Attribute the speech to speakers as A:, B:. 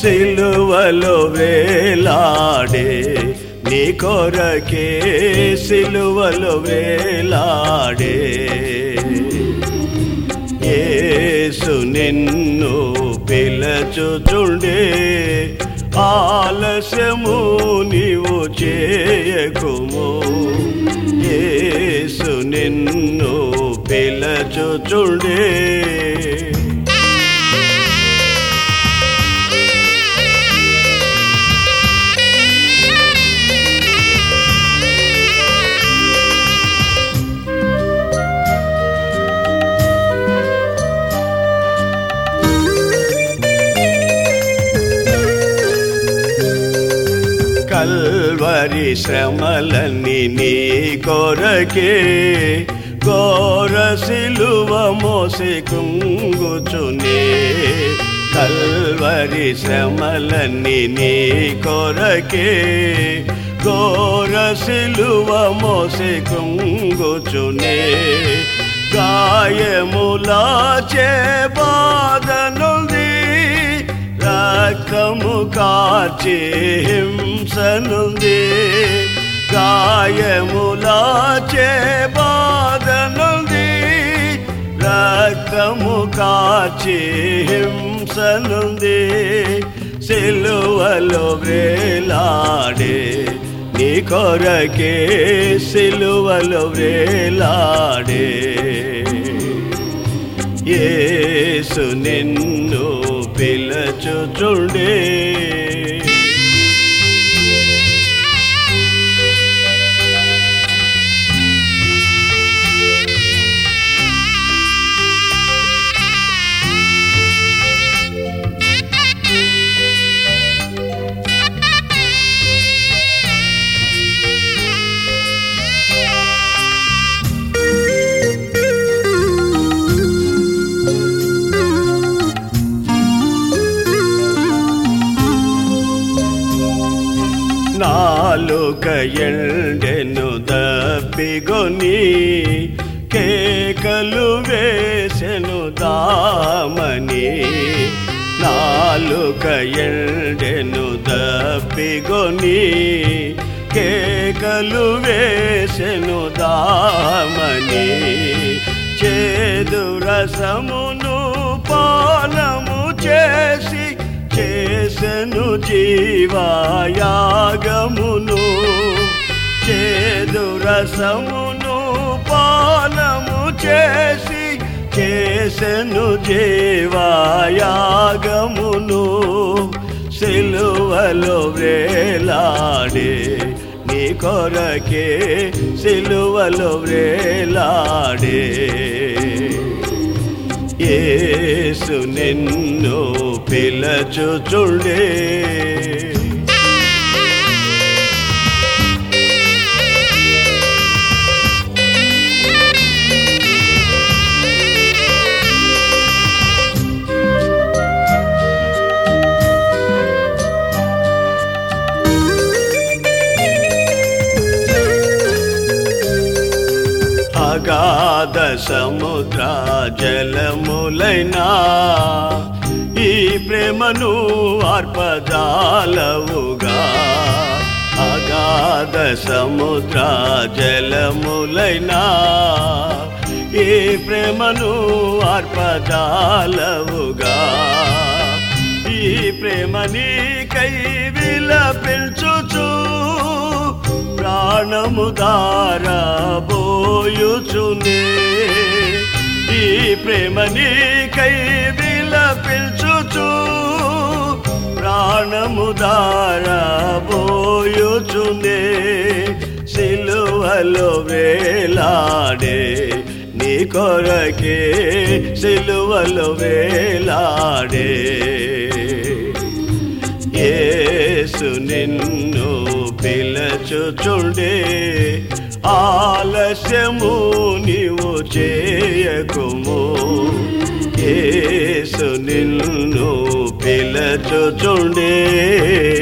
A: సిలువలో వేలాడే నీ కొరకే సిలువలో వేలాడే యేసు నిన్ను పిలచుచుండే ఆలస్యము నీవు చేయకుము యేసు నిన్ను పిలచుచుండే కల్వరి శ్రమలన్నీ నీ కొరకే ఘోర సిలువ మోసి కుంగుచునే కల్వరి శ్రమలన్నీ నీ కొరకే ఘోర సిలువ మోసి కుంగుచునే గాయములాచే బాధనుంది రక్తము కార్చే హింసనుంది గాయములాచే బాధనుంది రక్తము కార్చే హింసనుంది సిలువలో వేలాడే నీ కొరకే సిలువలో వేలాడే యేసు నిన్ను పిలచుచుండే నాలుక ఎండెను దప్పిగొని కేకలు వేసెను దామని నాలుక ఎండెను దప్పిగొని కేకలు వేసెను దామని చేదు రసమును పానము చేసి చేసెను జీవాయాగమును చేదు రసమును పానము చేసి చేసెను జీవాయాగమును సిలువలో వేలాడే నీ కొరకే సిలువలో వేలాడే యేసు నిన్ను పిలచుచుండే అగాధ సముద్ర జలములైనా ఈ ప్రేమను అర్పదాలవుగా అగాధ సముద్ర జలములైనా ఈ ప్రేమను అర్పదాలవుగా ఈ ప్రేమని కై విలపించుచు ప్రాణము దారబోయుచునే ఈ ప్రేమని కై విలపించుచు ప్రాణము దారబోయుచునే సిలువలో వేలాడే నీ కొరకే సిలువలో వేలాడే యేసు నిన్ను పిలచుచుండే ఆలస్యము నీవు చేయకుము యేసు నిన్ను పిలచుచుండే